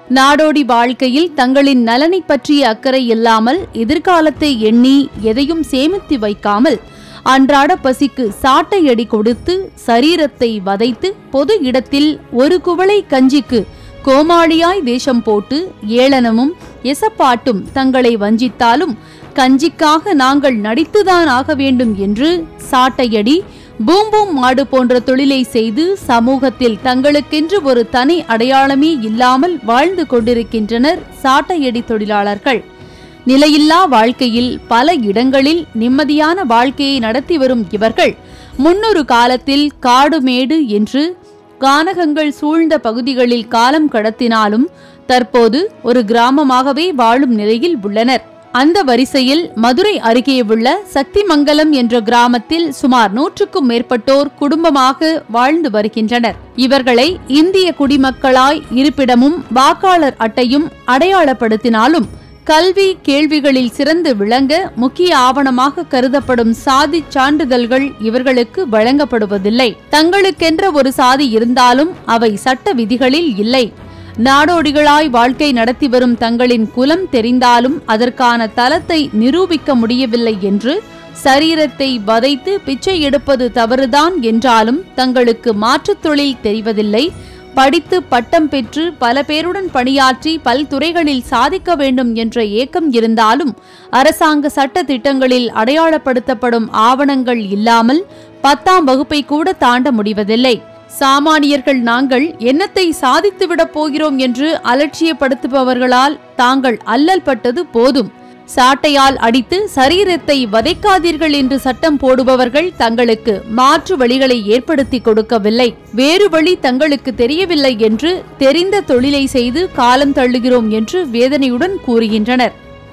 நாடோடி வாழ்க்கையில் தங்களின் நலனை பற்றிய அக்கறை இல்லாமல் எதிர்காலத்தை எண்ணி எதையும் சேமித்து வைக்காமல் அன்றாட பசிக்கு சாட்டையடி கொடுத்து சரீரத்தை வதைத்து பொது இடத்தில் ஒரு குவளை கஞ்சிக்கு கோமாளியாய் வேஷம் போட்டு ஏளனமும் எசப்பாட்டும் தங்களை வஞ்சித்தாலும் கஞ்சிக்காக நாங்கள் நடித்துதான் ஆக வேண்டும் என்று சாட்டையடி பூம் பூம் மாடு போன்ற தொழிலை செய்து சமூகத்தில் தங்களுக்கென்று ஒரு தனி அடையாளமே இல்லாமல் வாழ்ந்து கொண்டிருக்கின்றனர் சாட்டையடி தொழிலாளர்கள் நிலையில்லா வாழ்க்கையில் பல இடங்களில் நிம்மதியான வாழ்க்கையை நடத்தி வரும் இவர்கள் முன்னொரு காலத்தில் காடுமேடு என்று கானகங்கள் சூழ்ந்த பகுதிகளில் காலம் கடத்தினாலும் தற்போது ஒரு கிராமமாகவே வாழும் நிலையில் உள்ளனர் அந்த வரிசையில் மதுரை அருகே உள்ள சக்திமங்கலம் என்ற கிராமத்தில் சுமார் நூற்றுக்கும் மேற்பட்டோர் குடும்பமாக வாழ்ந்து வருகின்றனர் இவர்களை இந்திய குடிமக்களாய் இருப்பிடமும் வாக்காளர் அட்டையும் அடையாளப்படுத்தினாலும் கல்வி கேள்விகளில் சிறந்து விளங்க முக்கிய ஆவணமாக கருதப்படும் சாதி சான்றிதழ்கள் இவர்களுக்கு வழங்கப்படுவதில்லை தங்களுக்கென்ற ஒரு சாதி இருந்தாலும் அவை சட்ட விதிகளில் இல்லை நாடோடிகளாய் வாழ்க்கை நடத்தி வரும் தங்களின் குலம் தெரிந்தாலும் அதற்கான தலத்தை நிரூபிக்க முடியவில்லை என்று சரீரத்தை வதைத்து பிச்சை எடுப்பது தவறுதான் என்றாலும் தங்களுக்கு மாற்றுத் தொழில் தெரிவதில்லை படித்து பட்டம் பெற்று பல பேருடன் பணியாற்றி பல்துறைகளில் சாதிக்க வேண்டும் என்ற ஏக்கம் இருந்தாலும் அரசாங்க சட்ட திட்டங்களில் அடையாளப்படுத்தப்படும் ஆவணங்கள் இல்லாமல் பத்தாம் வகுப்பை கூட தாண்ட முடிவதில்லை சாமானியர்கள் நாங்கள் என்னத்தை சாதித்துவிடப் போகிறோம் என்று அலட்சியப்படுத்துபவர்களால் தாங்கள் அல்லல் பட்டது போதும் சாட்டையால் அடித்து சரீரத்தை வதைக்காதீர்கள் என்று சட்டம் போடுபவர்கள் தங்களுக்கு மாற்று வழிகளை ஏற்படுத்தி கொடுக்கவில்லை வேறு வழி தங்களுக்கு தெரியவில்லை என்று தெரிந்த தொழிலை செய்து காலம் தள்ளுகிறோம் என்று வேதனையுடன் கூறுகின்றனர்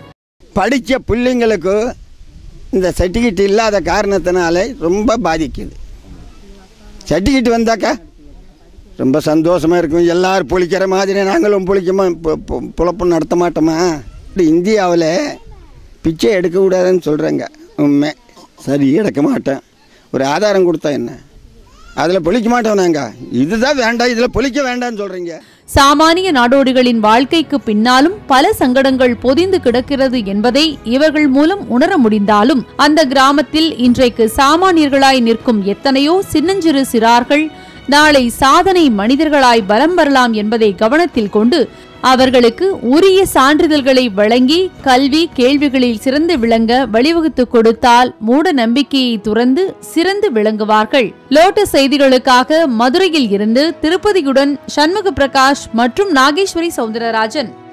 படித்த பிள்ளைங்களுக்கு இந்த சர்டிஃபிகேட் இல்லாத காரணத்தினால ரொம்ப பாதிக்குது சர்டிஃபிகேட் வந்தாக்கா ரொம்ப சந்தோஷமாக இருக்கும் எல்லாரும் பொழிக்கிற மாதிரி நாங்களும் பொழிக்கமா பொ- பொ- பொழப்பு நடத்த மாட்டோமா இந்தியாவில் பிச்சை எடுக்கக்கூடாதுன்னு சொல்கிறாங்க உண்மை சரி எடுக்க மாட்டேன் ஒரு ஆதாரம் கொடுத்தா என்ன அதில் பொழிக்க மாட்டோம் நாங்கள் இதுதான் வேண்டாம் இதில் பொழிக்க வேண்டாம்னு சொல்கிறீங்க சாமானிய நாடோடிகளின் வாழ்க்கைக்கு பின்னாலும் பல சங்கடங்கள் பொதிந்து கிடக்கிறது என்பதை இவர்கள் மூலம் உணர முடிந்தாலும் அந்த கிராமத்தில் இன்றைக்கு சாமானியர்களாய் நிற்கும் எத்தனையோ சின்னஞ்சிறு சிறார்கள் நாளை சாதனை மனிதர்களாய் பலம் வரலாம் என்பதை கவனத்தில் கொண்டு அவர்களுக்கு உரிய சான்றிதழ்களை வழங்கி கல்வி கேள்விகளில் சிறந்து விளங்க வழிவகுத்து கொடுத்தால் மூட நம்பிக்கையை துறந்து சிறந்து விளங்குவார்கள் லோட்டஸ் செய்திகளுக்காக மதுரையில் இருந்து திருப்பதியுடன் சண்முக பிரகாஷ் மற்றும் நாகேஸ்வரி சவுந்தரராஜன்